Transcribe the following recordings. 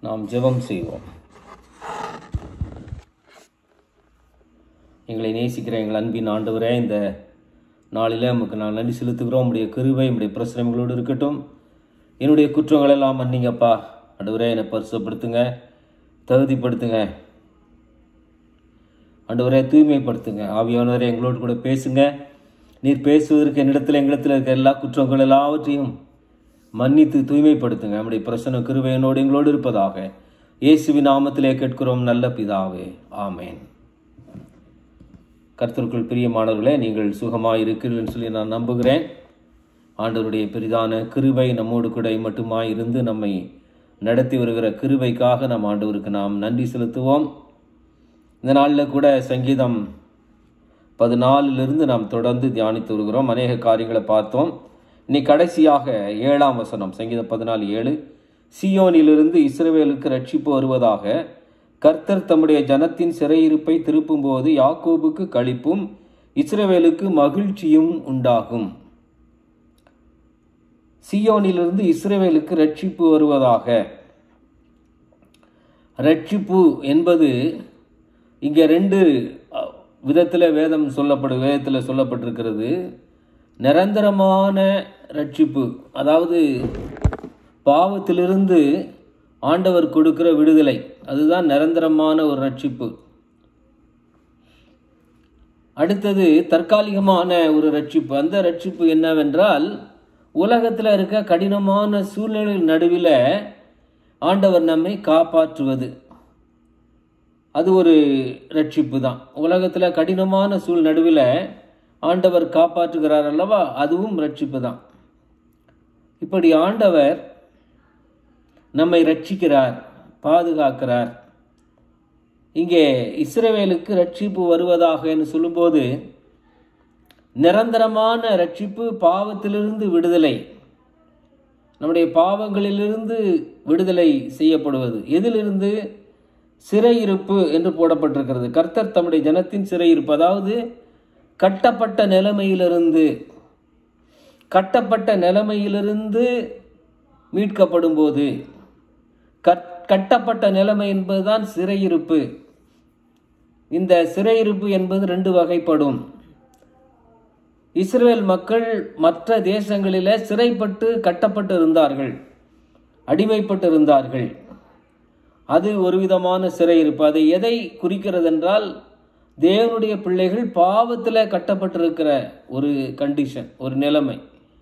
நாம் ஜெபம் செய்வோம் எங்களை நேசிக்கிற எங்கள் அன்பின் ஆண்டவரே இந்த நாளில் உமக்கு நான் நன்றி செலுத்துகிறோம் உடைய கிருபை உடைய பிரசனங்களோடு இருக்கட்டும் என்னுடைய குற்றங்கள் எல்லாம் மன்னிங்கப்பா ஆண்டவரே என்னை பரிசுப்படுத்துங்க தகுதிப்படுத்துங்க ஆண்டவரே தூய்மைப்படுத்துங்க ஆவியானவரே எங்களோடு கூட பேசுங்க நீர் பேசுவதற்கு என்னிடத்தில் எங்களிடத்தில் இருக்க எல்லா குற்றங்கள் எல்லாவற்றையும் மன்னித்து தூய்மைப்படுத்துங்க நம்முடைய பிரசன கிருபை என்னோடு எங்களோடு இருப்பதாக இயேசுவின் நாமத்திலே கேட்கிறோம் நல்ல பிதாவே ஆமேன் கர்த்தருக்குள் பிரியமானவர்களே நீங்கள் சுகமாக இருக்கிறீர்கள் சொல்லி நான் நம்புகிறேன் ஆண்டவருடைய பெரிதான கிருபை நம்மோடு கூட மட்டுமாய் இருந்து நம்மை நடத்தி வருகிற கிருபைக்காக நம் ஆண்டவருக்கு நாம் நன்றி செலுத்துவோம் இந்த நாளில் கூட சங்கீதம் பதினாலிலிருந்து நாம் தொடர்ந்து தியானித்து வருகிறோம் அநேக காரியங்களை பார்த்தோம் இன்னை கடைசியாக ஏழாம் வசனம் சங்கீதம் பதினாலு ஏழு சியோனிலிருந்து இஸ்ரவேலுக்கு ரட்சிப்பு வருவதாக கர்த்தர் தம்முடைய ஜனத்தின் சிறையிருப்பை திருப்பும்போது யாக்கோபுக்கு களிப்பும் இஸ்ரவேலுக்கு மகிழ்ச்சியும் உண்டாகும் சியோனிலிருந்து இஸ்ரவேலுக்கு ரட்சிப்பு வருவதாக ரட்சிப்பு என்பது இங்கே ரெண்டு விதத்தில் வேதம் சொல்லப்படு வேதத்தில் சொல்லப்பட்டிருக்கிறது நிரந்தரமான ரட்சிப்பு அதாவது பாவத்திலிருந்து ஆண்டவர் கொடுக்கிற விடுதலை அதுதான் நிரந்தரமான ஒரு ரட்சிப்பு அடுத்தது தற்காலிகமான ஒரு ரட்சிப்பு அந்த ரட்சிப்பு என்னவென்றால் உலகத்தில் இருக்க கடினமான சூழ்நிலை நடுவில் ஆண்டவர் நம்மை காப்பாற்றுவது அது ஒரு ரட்சிப்பு தான் உலகத்தில் கடினமான சூழ் நடுவில் ஆண்டவர் காப்பாற்றுகிறார் அல்லவா அதுவும் ரட்சிப்பு தான் இப்படி ஆண்டவர் நம்மை ரட்சிக்கிறார் பாதுகாக்கிறார் இங்கே இஸ்ரவேலுக்கு ரட்சிப்பு வருவதாக சொல்லும்போது நிரந்தரமான ரட்சிப்பு பாவத்திலிருந்து விடுதலை நம்முடைய பாவங்களிலிருந்து விடுதலை செய்யப்படுவது எதிலிருந்து சிறையிருப்பு என்று போடப்பட்டிருக்கிறது கர்த்தர் தம்முடைய ஜனத்தின் சிறையிருப்பு அதாவது கட்டப்பட்ட நிலைமையிலிருந்து கட்டப்பட்ட நிலைமையிலிருந்து மீட்கப்படும் போது கட்டப்பட்ட நிலைமை என்பதுதான் சிறையிருப்பு இந்த சிறையிருப்பு என்பது ரெண்டு வகைப்படும் இஸ்ரேல் மக்கள் மற்ற தேசங்களில் சிறைப்பட்டு கட்டப்பட்டு இருந்தார்கள் அடிமைப்பட்டு இருந்தார்கள் அது ஒரு விதமான சிறையிருப்பு அதை எதை குறிக்கிறது என்றால் தேவனுடைய பிள்ளைகள் பாவத்தில் கட்டப்பட்டிருக்கிற ஒரு கண்டிஷன் ஒரு நிலைமை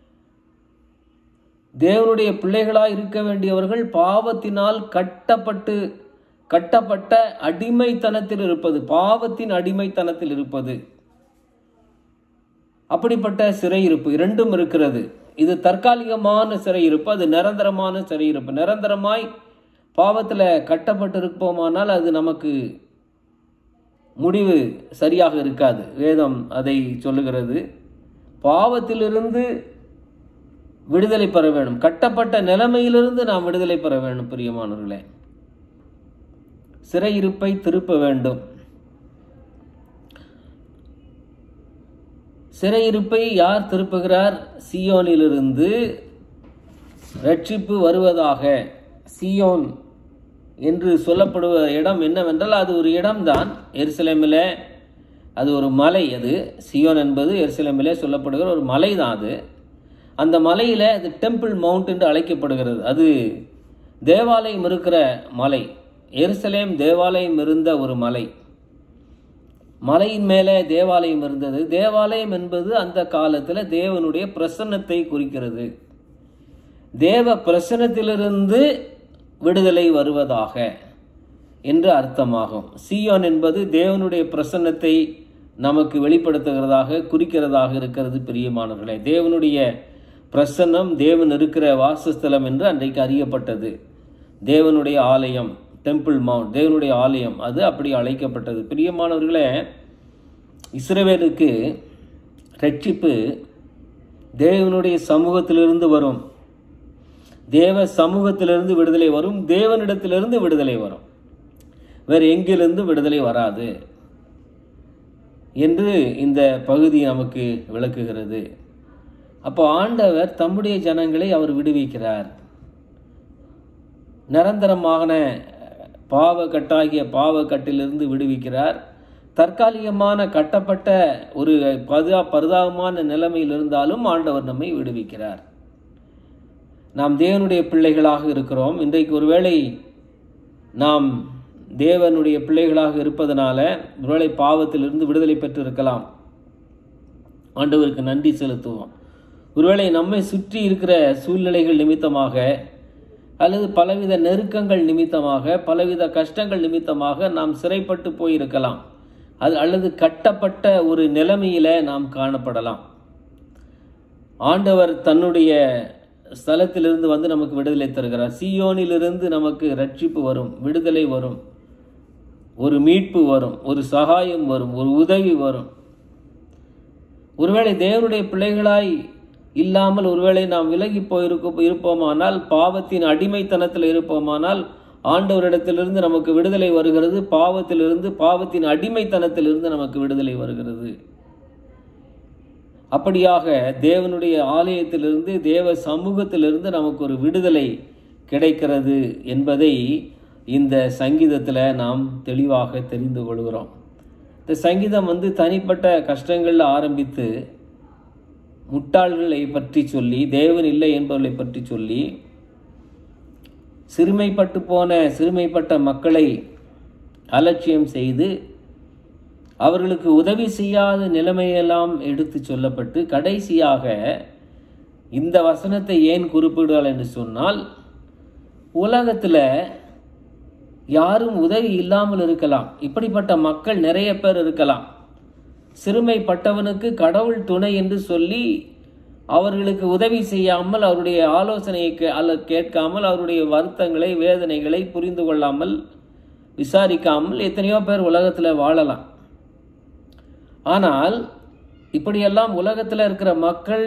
தேவனுடைய பிள்ளைகளாக இருக்க வேண்டியவர்கள் பாவத்தினால் கட்டப்பட்டு கட்டப்பட்ட அடிமைத்தனத்தில் இருப்பது பாவத்தின் அடிமைத்தனத்தில் இருப்பது அப்படிப்பட்ட சிறையிருப்பு இரண்டும் இருக்கிறது இது தற்காலிகமான சிறையிருப்பு அது நிரந்தரமான சிறையிருப்பு நிரந்தரமாய் பாவத்தில் கட்டப்பட்டிருப்போமானால் அது நமக்கு முடிவு சரியாக இருக்காது வேதம் அதை சொல்லுகிறது பாவத்திலிருந்து விடுதலை பெற வேண்டும் கட்டப்பட்ட நிலைமையிலிருந்து நாம் விடுதலை பெற வேண்டும் பிரியமானவர்களே சிறையிருப்பை திருப்ப வேண்டும் சிறையிருப்பை யார் திருப்புகிறார் சியோனிலிருந்து ரட்சிப்பு வருவதாக சியோன் என்று சொல்லப்படுவ இடம் என்னவென்றால் அது ஒரு இடம்தான் எருசலேமில் அது ஒரு மலை அது சியோன் என்பது எருசலேமிலே சொல்லப்படுகிற ஒரு மலை தான் அது அந்த மலையில் அது டெம்பிள் மவுண்ட் என்று அழைக்கப்படுகிறது அது தேவாலயம் இருக்கிற மலை எருசலேம் தேவாலயம் இருந்த ஒரு மலை மலையின் மேலே தேவாலயம் இருந்தது தேவாலயம் என்பது அந்த காலத்தில் தேவனுடைய பிரசன்னத்தை குறிக்கிறது தேவ பிரசன்னத்திலிருந்து விடுதலை வருவதாக என்று அர்த்தமாகும் சியோன் என்பது தேவனுடைய பிரசன்னத்தை நமக்கு வெளிப்படுத்துகிறதாக குறிக்கிறதாக இருக்கிறது பிரியமானவர்களே தேவனுடைய பிரசன்னம் தேவன் இருக்கிற வாசஸ்தலம் என்று அன்றைக்கு அறியப்பட்டது தேவனுடைய ஆலயம் டெம்பிள் மவுண்ட் தேவனுடைய ஆலயம் அது அப்படி அழைக்கப்பட்டது பிரியமானவர்களே இஸ்ரவேலுக்கு ரட்சிப்பு தேவனுடைய சமூகத்திலிருந்து வரும் தேவ சமூகத்திலிருந்து விடுதலை வரும் தேவனிடத்திலிருந்து விடுதலை வரும் வேறு எங்கிலிருந்து விடுதலை வராது என்று இந்த பகுதி நமக்கு விளக்குகிறது அப்போ ஆண்டவர் தம்முடைய ஜனங்களை அவர் விடுவிக்கிறார் நிரந்தரமான பாவ கட்டாகிய பாவ கட்டிலிருந்து விடுவிக்கிறார் தற்காலிகமான கட்டப்பட்ட ஒரு பதா பரிதாபமான நிலைமையில் இருந்தாலும் ஆண்டவர் நம்மை விடுவிக்கிறார் நாம் தேவனுடைய பிள்ளைகளாக இருக்கிறோம் இன்றைக்கு ஒருவேளை நாம் தேவனுடைய பிள்ளைகளாக இருப்பதனால ஒருவேளை பாவத்திலிருந்து விடுதலை பெற்றிருக்கலாம் ஆண்டவருக்கு நன்றி செலுத்துவோம் ஒருவேளை நம்மை சுற்றி இருக்கிற சூழ்நிலைகள் நிமித்தமாக அல்லது பலவித நெருக்கங்கள் நிமித்தமாக பலவித கஷ்டங்கள் நிமித்தமாக நாம் சிறைப்பட்டு போயிருக்கலாம் அது அல்லது கட்டப்பட்ட ஒரு நிலைமையில நாம் காணப்படலாம் ஆண்டவர் தன்னுடைய ஸ்தலத்திலிருந்து வந்து நமக்கு விடுதலை தருகிறார் சியோனிலிருந்து நமக்கு ரட்சிப்பு வரும் விடுதலை வரும் ஒரு மீட்பு வரும் ஒரு சகாயம் வரும் ஒரு உதவி வரும் ஒருவேளை தேவனுடைய பிள்ளைகளாய் இல்லாமல் ஒருவேளை நாம் விலகி போயிருக்க இருப்போமானால் பாவத்தின் அடிமைத்தனத்தில் இருப்போமானால் ஆண்டவரிடத்திலிருந்து நமக்கு விடுதலை வருகிறது பாவத்திலிருந்து பாவத்தின் அடிமைத்தனத்திலிருந்து நமக்கு விடுதலை வருகிறது அப்படியாக தேவனுடைய ஆலயத்திலிருந்து தேவ சமூகத்திலிருந்து நமக்கு ஒரு விடுதலை கிடைக்கிறது என்பதை இந்த சங்கீதத்தில் நாம் தெளிவாக தெரிந்து கொள்கிறோம் இந்த சங்கீதம் வந்து தனிப்பட்ட கஷ்டங்களில் ஆரம்பித்து முட்டாள்களை பற்றி சொல்லி தேவன் இல்லை என்பவர்களை பற்றி சொல்லி சிறுமைப்பட்டு போன சிறுமைப்பட்ட மக்களை அலட்சியம் செய்து அவர்களுக்கு உதவி செய்யாத நிலைமையெல்லாம் எடுத்து சொல்லப்பட்டு கடைசியாக இந்த வசனத்தை ஏன் குறிப்பிடுவாள் என்று சொன்னால் உலகத்தில் யாரும் உதவி இல்லாமல் இருக்கலாம் இப்படிப்பட்ட மக்கள் நிறைய பேர் இருக்கலாம் சிறுமைப்பட்டவனுக்கு கடவுள் துணை என்று சொல்லி அவர்களுக்கு உதவி செய்யாமல் அவருடைய ஆலோசனையை கே- அல்ல கேட்காமல் அவருடைய வருத்தங்களை வேதனைகளை புரிந்து கொள்ளாமல் விசாரிக்காமல் எத்தனையோ பேர் உலகத்தில் வாழலாம் ஆனால் இப்படியெல்லாம் உலகத்தில் இருக்கிற மக்கள்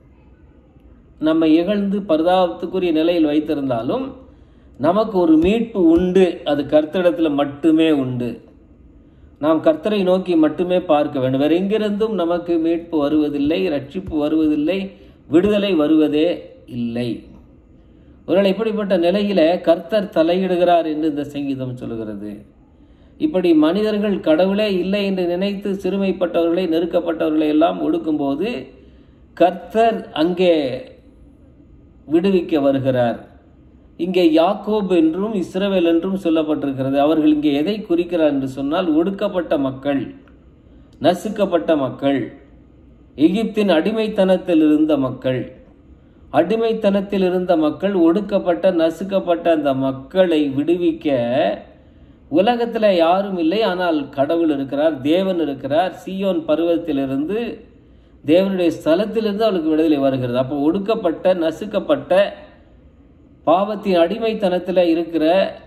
நம்மை இகழ்ந்து பரிதாபத்துக்குரிய நிலையில் வைத்திருந்தாலும் நமக்கு ஒரு மீட்பு உண்டு அது கர்த்தரிடத்தில் மட்டுமே உண்டு நாம் கர்த்தரை நோக்கி மட்டுமே பார்க்க வேண்டும் வேற எங்கிருந்தும் நமக்கு மீட்பு வருவதில்லை ரட்சிப்பு வருவதில்லை விடுதலை வருவதே இல்லை ஒருவேளை இப்படிப்பட்ட நிலையில கர்த்தர் தலையிடுகிறார் என்று இந்த சங்கீதம் சொல்கிறது இப்படி மனிதர்கள் கடவுளே இல்லை என்று நினைத்து சிறுமைப்பட்டவர்களை நெருக்கப்பட்டவர்களை எல்லாம் ஒடுக்கும்போது கர்த்தர் அங்கே விடுவிக்க வருகிறார் இங்கே யாக்கோப் என்றும் இஸ்ரவேல் என்றும் சொல்லப்பட்டிருக்கிறது அவர்கள் இங்கே எதை குறிக்கிறார் என்று சொன்னால் ஒடுக்கப்பட்ட மக்கள் நசுக்கப்பட்ட மக்கள் எகிப்தின் அடிமைத்தனத்தில் இருந்த மக்கள் அடிமைத்தனத்தில் இருந்த மக்கள் ஒடுக்கப்பட்ட நசுக்கப்பட்ட அந்த மக்களை விடுவிக்க உலகத்தில் யாரும் இல்லை ஆனால் கடவுள் இருக்கிறார் தேவன் இருக்கிறார் சீயோன் பருவத்திலிருந்து தேவனுடைய ஸ்தலத்திலிருந்து அவளுக்கு விடுதலை வருகிறது அப்போ ஒடுக்கப்பட்ட நசுக்கப்பட்ட பாவத்தின் அடிமைத்தனத்தில் இருக்கிற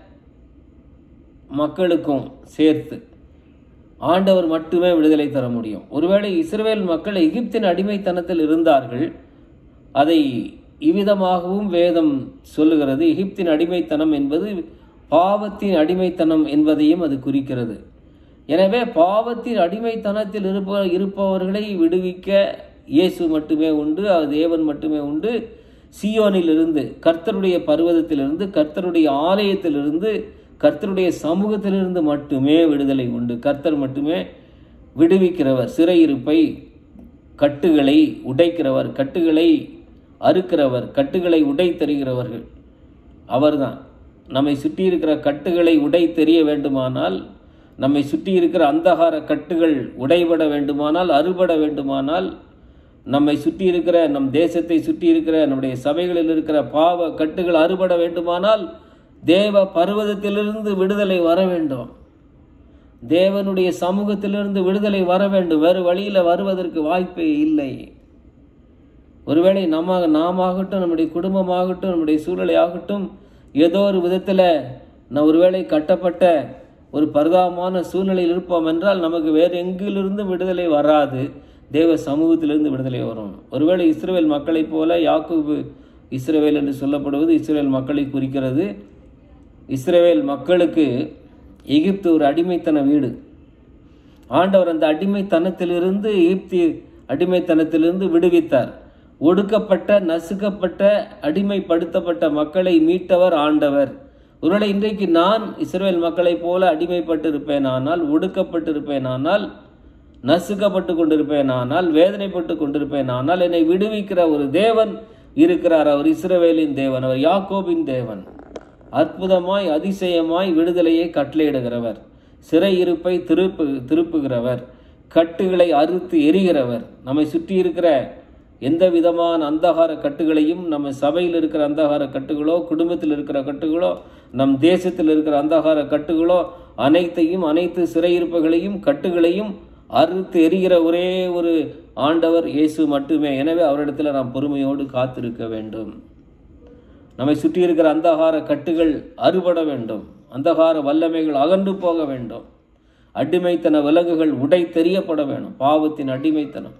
மக்களுக்கும் சேர்த்து ஆண்டவர் மட்டுமே விடுதலை தர முடியும் ஒருவேளை இஸ்ரவேல் மக்கள் எகிப்தின் அடிமைத்தனத்தில் இருந்தார்கள் அதை இவ்விதமாகவும் வேதம் சொல்லுகிறது எகிப்தின் அடிமைத்தனம் என்பது பாவத்தின் அடிமைத்தனம் என்பதையும் அது குறிக்கிறது எனவே பாவத்தின் அடிமைத்தனத்தில் இருப்ப இருப்பவர்களை விடுவிக்க இயேசு மட்டுமே உண்டு அவர் தேவன் மட்டுமே உண்டு சியோனிலிருந்து கர்த்தருடைய பர்வதத்திலிருந்து கர்த்தருடைய ஆலயத்திலிருந்து கர்த்தருடைய சமூகத்திலிருந்து மட்டுமே விடுதலை உண்டு கர்த்தர் மட்டுமே விடுவிக்கிறவர் சிறையிருப்பை கட்டுகளை உடைக்கிறவர் கட்டுகளை அறுக்கிறவர் கட்டுகளை உடை தெரிகிறவர்கள் அவர்தான் நம்மை சுற்றி இருக்கிற கட்டுகளை உடை தெரிய வேண்டுமானால் நம்மை சுற்றி இருக்கிற அந்தகார கட்டுகள் உடைபட வேண்டுமானால் அறுபட வேண்டுமானால் நம்மை சுற்றி இருக்கிற நம் தேசத்தை சுற்றி இருக்கிற நம்முடைய சபைகளில் இருக்கிற பாவ கட்டுகள் அறுபட வேண்டுமானால் தேவ பர்வதத்திலிருந்து விடுதலை வர வேண்டும் தேவனுடைய சமூகத்திலிருந்து விடுதலை வர வேண்டும் வேறு வழியில் வருவதற்கு வாய்ப்பே இல்லை ஒருவேளை நம்ம நாமாகட்டும் நம்முடைய குடும்பமாகட்டும் நம்முடைய சூழ்நிலை ஆகட்டும் ஏதோ ஒரு விதத்தில் நான் ஒருவேளை கட்டப்பட்ட ஒரு பரிதாபமான சூழ்நிலையில் இருப்போம் என்றால் நமக்கு வேறு எங்கிலிருந்தும் விடுதலை வராது தேவ சமூகத்திலிருந்து விடுதலை வரும் ஒருவேளை இஸ்ரேல் மக்களைப் போல யாக்கூபு இஸ்ரவேல் என்று சொல்லப்படுவது இஸ்ரேல் மக்களை குறிக்கிறது இஸ்ரவேல் மக்களுக்கு எகிப்து ஒரு அடிமைத்தன வீடு ஆண்டவர் அந்த அடிமைத்தனத்திலிருந்து எகிப்தி அடிமைத்தனத்திலிருந்து விடுவித்தார் ஒடுக்கப்பட்ட நசுக்கப்பட்ட அடிமைப்படுத்தப்பட்ட மக்களை மீட்டவர் ஆண்டவர் ஒருவேளை இன்றைக்கு நான் இஸ்ரேல் மக்களைப் போல அடிமைப்பட்டு இருப்பேனானால் ஒடுக்கப்பட்டு இருப்பேனானால் நசுக்கப்பட்டு கொண்டிருப்பேனானால் வேதனைப்பட்டு கொண்டிருப்பேனானால் என்னை விடுவிக்கிற ஒரு தேவன் இருக்கிறார் அவர் இஸ்ரவேலின் தேவன் அவர் யாக்கோபின் தேவன் அற்புதமாய் அதிசயமாய் விடுதலையை கட்டளையிடுகிறவர் சிறையிருப்பை திருப்பு திருப்புகிறவர் கட்டுகளை அறுத்து எரிகிறவர் நம்மை சுற்றி இருக்கிற எந்த விதமான அந்தகார கட்டுகளையும் நம்ம சபையில் இருக்கிற அந்தகார கட்டுகளோ குடும்பத்தில் இருக்கிற கட்டுகளோ நம் தேசத்தில் இருக்கிற அந்தகார கட்டுகளோ அனைத்தையும் அனைத்து சிறையிருப்புகளையும் கட்டுகளையும் அறுத்து எரிகிற ஒரே ஒரு ஆண்டவர் இயேசு மட்டுமே எனவே அவரிடத்தில் நாம் பொறுமையோடு காத்திருக்க வேண்டும் நம்மை சுற்றி இருக்கிற அந்தகார கட்டுகள் அறுபட வேண்டும் அந்தகார வல்லமைகள் அகன்று போக வேண்டும் அடிமைத்தன விலங்குகள் உடை தெரியப்பட வேண்டும் பாவத்தின் அடிமைத்தனம்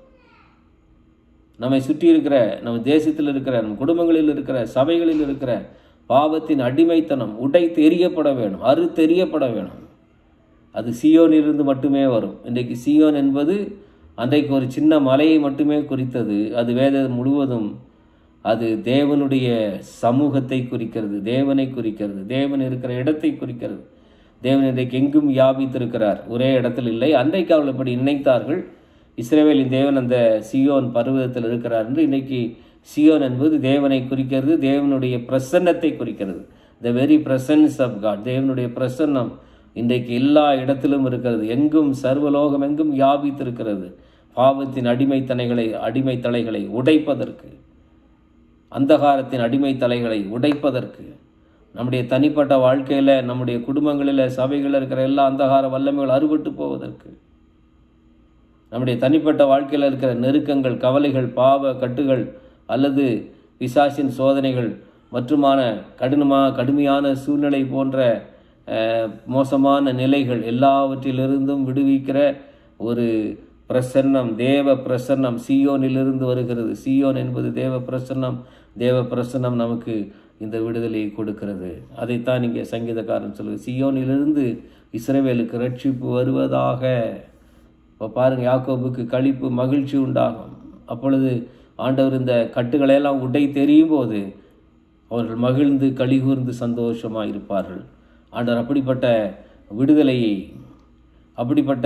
நம்மை சுற்றி இருக்கிற நம்ம தேசத்தில் இருக்கிற நம் குடும்பங்களில் இருக்கிற சபைகளில் இருக்கிற பாவத்தின் அடிமைத்தனம் உடை தெரியப்பட வேணும் அறு தெரியப்பட வேணும் அது சியோனிலிருந்து மட்டுமே வரும் இன்றைக்கு சியோன் என்பது அன்றைக்கு ஒரு சின்ன மலையை மட்டுமே குறித்தது அது வேதம் முழுவதும் அது தேவனுடைய சமூகத்தை குறிக்கிறது தேவனை குறிக்கிறது தேவன் இருக்கிற இடத்தை குறிக்கிறது தேவன் இன்றைக்கு எங்கும் வியாபித்திருக்கிறார் ஒரே இடத்தில் இல்லை அன்றைக்கு அவர்கள் இப்படி நினைத்தார்கள் இஸ்ரேவேலின் தேவன் அந்த சியோன் பருவதத்தில் இருக்கிறார் என்று இன்னைக்கு சியோன் என்பது தேவனை குறிக்கிறது தேவனுடைய பிரசன்னத்தை குறிக்கிறது the very presence of God தேவனுடைய பிரசன்னம் இன்றைக்கு எல்லா இடத்திலும் இருக்கிறது எங்கும் சர்வலோகம் எங்கும் வியாபித்திருக்கிறது பாவத்தின் அடிமைத்தனைகளை அடிமை தலைகளை உடைப்பதற்கு அந்தகாரத்தின் அடிமை தலைகளை உடைப்பதற்கு நம்முடைய தனிப்பட்ட வாழ்க்கையில் நம்முடைய குடும்பங்களில் சபைகளில் இருக்கிற எல்லா அந்தகார வல்லமைகள் அறுபட்டு போவதற்கு நம்முடைய தனிப்பட்ட வாழ்க்கையில் இருக்கிற நெருக்கங்கள் கவலைகள் பாவ கட்டுகள் அல்லது பிசாசின் சோதனைகள் மற்றுமான கடினமா கடுமையான சூழ்நிலை போன்ற அஹ், மோசமான நிலைகள் எல்லாவற்றிலிருந்தும் விடுவிக்கிற ஒரு பிரசன்னம் தேவ பிரசன்னம் சியோனிலிருந்து வருகிறது சியோன் என்பது தேவ பிரசன்னம் தேவ பிரசன்னம் நமக்கு இந்த விடுதலையை கொடுக்கிறது அதைத்தான் இங்கே சங்கீதக்காரன் சொல்லுது சியோனிலிருந்து இஸ்ரவேலுக்கு ரட்சிப்பு வருவதாக இப்போ பாருங்க யாக்கோபுக்கு களிப்பு மகிழ்ச்சி உண்டாகும் அப்பொழுது ஆண்டவர் இந்த கட்டுகளையெல்லாம் உடை தெரியும் போது அவர்கள் மகிழ்ந்து கலிகூர்ந்து சந்தோஷமாக இருப்பார்கள் ஆண்டவர் அப்படிப்பட்ட விடுதலையை அப்படிப்பட்ட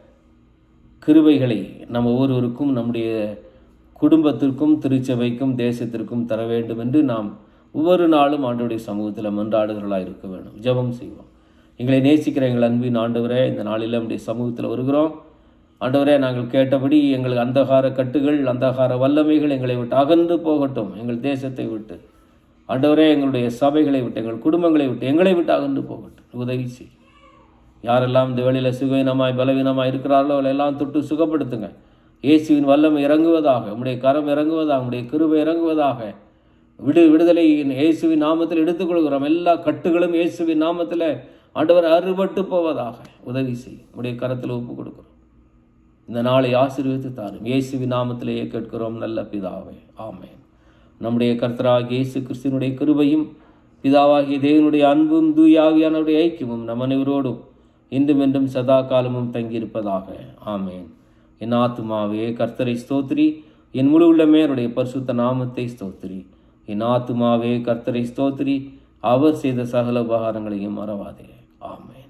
கிருபைகளை நம்ம ஒவ்வொருவருக்கும் நம்முடைய குடும்பத்திற்கும் திருச்சபைக்கும் தேசத்திற்கும் தர வேண்டும் என்று நாம் ஒவ்வொரு நாளும் ஆண்டவருடைய சமூகத்தில் மன்றாடுகிறவர்களாக இருக்க வேண்டும் ஜெபம் செய்வோம் எங்களை நேசிக்கிற எங்கள் அன்பின் ஆண்டவரே இந்த நாளில் நம்முடைய சமூகத்தில் வருகிறோம் ஆண்டவரே நாங்கள் கேட்டபடி எங்கள் அந்தகார கட்டுகள் அந்தகார வல்லமைகள் எங்களை விட்டு அகன்று போகட்டும் எங்கள் தேசத்தை விட்டு ஆண்டவரே எங்களுடைய சபைகளை விட்டு எங்கள் குடும்பங்களை விட்டு எங்களை விட்டு அகன்று போகட்டும் உதவி செய் யாரெல்லாம் இந்த வேளையில் சுகவீனமாய் பலவீனமாய் இருக்கிறார்களோ அவளை எல்லாம் தொட்டு சுகப்படுத்துங்க இயேசுவின் வல்லம் இறங்குவதாக உம்முடைய கரம் இறங்குவதாக உம்முடைய கிருபை இறங்குவதாக விடு விடுதலை இயேசுவின் நாமத்தில் எடுத்துக்கொள்கிறோம் எல்லா கட்டுகளும் இயேசுவின் நாமத்தில் ஆண்டவர் அறுபட்டு போவதாக உதவி செய் உம்முடைய கரத்தில் ஒப்பு கொடுக்கிறோம் இந்த நாளை ஆசீர்வதித்து தாரும் இயேசுவின் நாமத்திலேயே கேட்கிறோம் நல்ல பிதாவே ஆமென் நம்முடைய கர்த்தராகிய இயேசு கிறிஸ்துவனுடைய கிருபையும் பிதாவாகிய தேவனுடைய அன்பும் தூயாவியானவருடைய ஐக்கியமும் நம் அனைவரோடும் இன்றும் என்றும் சதா காலமும் தங்கியிருப்பதாக ஆமென் என் ஆத்துமாவே கர்த்தரை ஸ்தோத்திரி என் முழு உள்ளமே அவருடைய பரிசுத்த நாமத்தை ஸ்தோத்திரி என் ஆத்துமாவே கர்த்தரை ஸ்தோத்திரி அவர் செய்த சகல உபகாரங்களையும் மறவாதே ஆமென்